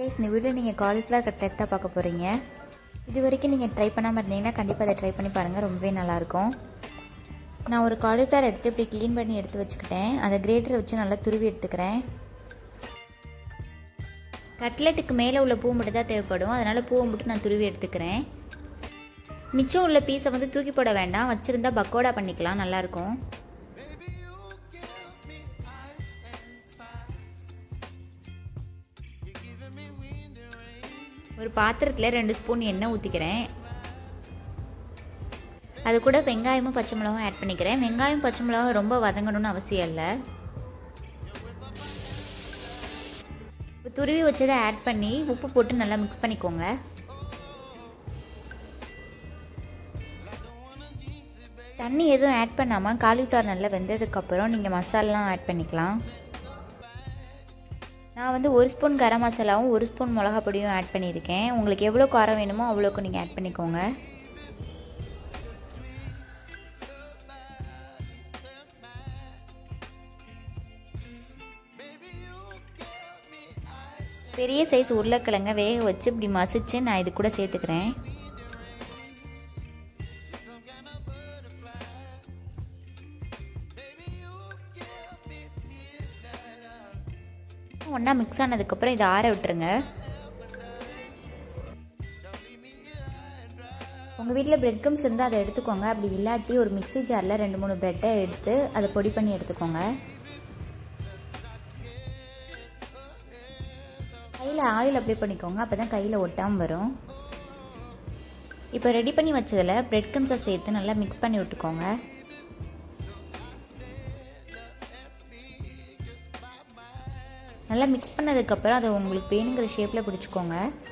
guys இந்த video நீங்கள் cauliflower cutlet தான் பார்க்க போகிறீங்க இது வரைக்கும் நீங்கள் ட்ரை பண்ணாமல் இருந்தீங்கன்னா கண்டிப்பாக அதை ட்ரை பண்ணி பாருங்கள் ரொம்பவே நல்லாயிருக்கும் நான் ஒரு காலிஃப்ளவர் எடுத்து இப்படி க்ளீன் பண்ணி எடுத்து வச்சுக்கிட்டேன் அதை கிரேட்டரை வச்சு நல்லா துருவி எடுத்துக்கிறேன் கட்லெட்டுக்கு மேலே உள்ள பூ மட்டும் தான் தேவைப்படும் அதனால் பூவை மட்டும் நான் துருவி எடுத்துக்கிறேன் மிச்சம் உள்ள பீஸை வந்து தூக்கி போட வேண்டாம் வச்சுருந்தா பக்கோடா பண்ணிக்கலாம் நல்லாயிருக்கும் ஒரு பாத்திரத்தில் ரெண்டு ஸ்பூன் எண்ணெய் ஊற்றிக்கிறேன் அது கூட வெங்காயமும் பச்சை மிளகாவும் ஆட் பண்ணிக்கிறேன் வெங்காயம் பச்சை மிளகாவும் ரொம்ப வதங்கணும்னு அவசியம் இல்லை இப்போ துருவி வச்சதை ஆட் பண்ணி உப்பு போட்டு நல்லா மிக்ஸ் பண்ணிக்கோங்க தண்ணி எதுவும் ஆட் பண்ணாமல் காலிஃப்ளவர் நல்லா வெந்ததுக்கப்புறம் நீங்கள் மசாலாலாம் ஆட் பண்ணிக்கலாம் நான் வந்து ஒரு ஸ்பூன் கரம் மசாலாவும் ஒரு ஸ்பூன் மிளகா பொடியும் ஆட் பண்ணியிருக்கேன் உங்களுக்கு எவ்வளோ காரம் வேணுமோ அவ்வளோக்கு நீங்கள் ஆட் பண்ணிக்கோங்க பெரிய சைஸ் உருளைக்கிழங்க வேக வச்சு இப்படி மசிச்சு நான் இது கூட சேர்த்துக்கிறேன் ஒன்றா மிக்ஸ் ஆனதுக்கப்புறம் இதை ஆற விட்டுருங்க உங்கள் வீட்டில் பிரெட் க்ரம்ஸ் இருந்தால் அதை எடுத்துக்கோங்க அப்படி இல்லாட்டி ஒரு மிக்சி ஜாரில் ரெண்டு மூணு ப்ரெட்டை எடுத்து அதை பொடி பண்ணி எடுத்துக்கோங்க கையில் ஆயில் அப்ளை பண்ணிக்கோங்க அப்போ தான் கையில் ஒட்டாமல் வரும் இப்போ ரெடி பண்ணி வச்சதில் பிரெட் க்ரம்ஸை சேர்த்து நல்லா மிக்ஸ் பண்ணி விட்டுக்கோங்க நல்லா மிக்ஸ் பண்ணதுக்கப்புறம் அதை உங்களுக்கு வேணுங்கிற ஷேப்பில் பிடிச்சிக்கோங்க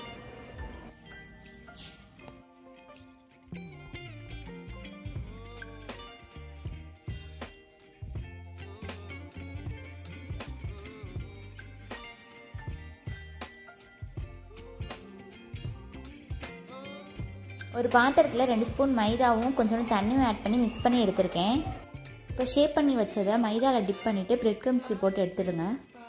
ஒரு பாத்திரத்தில் ரெண்டு ஸ்பூன் மைதாவும் கொஞ்சோண்டு தண்ணியும் ஆட் பண்ணி மிக்ஸ் பண்ணி எடுத்திருக்கேன் இப்போ ஷேப் பண்ணி வச்சதை மைதாவில் டிப் பண்ணிவிட்டு பிரெட் க்ரம்ஸில் போட்டு எடுத்துடுங்க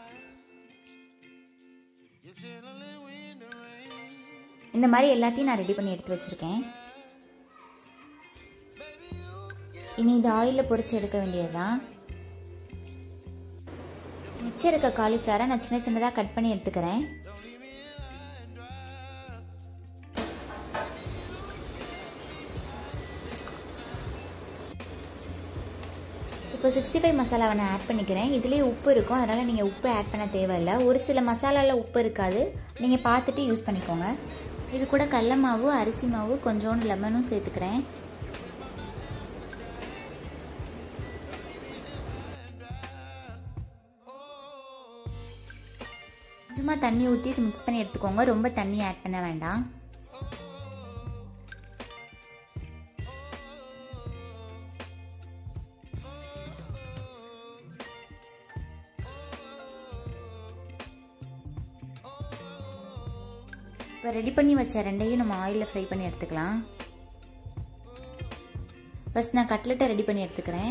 இந்த மாதிரி எல்லாத்தையும் நான் ரெடி பண்ணி எடுத்து வச்சுருக்கேன் இனி இந்த ஆயிலில் பொரிச்சு எடுக்க வேண்டியதுதான் மிச்சம் இருக்க காலிஃப்ளவரை நான் சின்ன சின்னதாக கட் பண்ணி எடுத்துக்கிறேன் இப்போ சிக்ஸ்டி ஃபைவ் மசாலாவை நான் ஆட் பண்ணிக்கிறேன் இதுலேயே உப்பு இருக்கும் அதனால் நீங்கள் உப்பு ஆட் பண்ண தேவையில்லை ஒரு சில மசாலாவில் உப்பு இருக்காது நீங்கள் பார்த்துட்டு யூஸ் பண்ணிக்கோங்க இது கூட கடல மாவு அரிசி மாவு கொஞ்சோண்டு லெமனும் சேர்த்துக்கிறேன் கொஞ்சமாக தண்ணி ஊற்றி மிக்ஸ் பண்ணி எடுத்துக்கோங்க ரொம்ப தண்ணி ஆட் பண்ண வேண்டாம் இப்போ ரெடி பண்ணி வச்ச ரெண்டையும் நம்ம ஆயிலில் ஃப்ரை பண்ணி எடுத்துக்கலாம் ஃபஸ்ட் நான் கட்லெட்டை ரெடி பண்ணி எடுத்துக்கிறேன்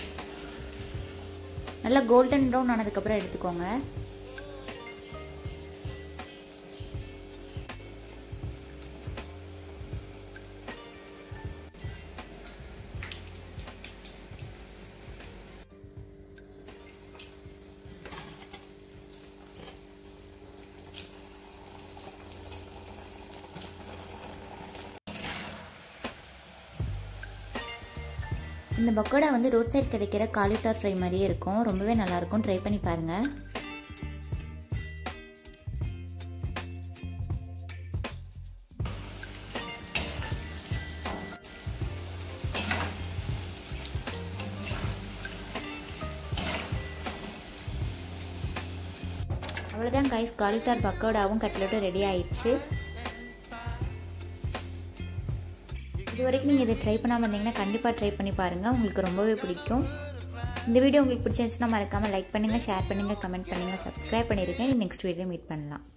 நல்லா கோல்டன் ப்ரௌன் ஆனதுக்கப்புறம் எடுத்துக்கோங்க இந்த பக்கோடா வந்து ரோட் சைட் கிடைக்கிற காலிஃப்ளவர் ஃப்ரை மாதிரியே இருக்கும் ரொம்பவே நல்லாயிருக்கும் ட்ரை பண்ணி பாருங்கள் அவ்வளோதான் கைஸ் காலிஃப்ளவர் பக்கோடாவும் கட்லெட்டும் ரெடி ஆயிடுச்சு இது வரைக்கும் நீங்கள் இதை ட்ரை பண்ணாமல் இருந்தீங்கன்னா கண்டிப்பாக ட்ரை பண்ணி பாருங்கள் உங்களுக்கு ரொம்பவே பிடிக்கும் இந்த வீடியோ உங்களுக்கு பிடிச்சிருந்துச்சுன்னா மறக்காமல் லைக் பண்ணுங்கள் ஷேர் பண்ணுங்கள் கமெண்ட் பண்ணுங்கள் சப்ஸ்கிரைப் பண்ணியிருக்கேன் நெக்ஸ்ட் வீடியோ மீட் பண்ணலாம்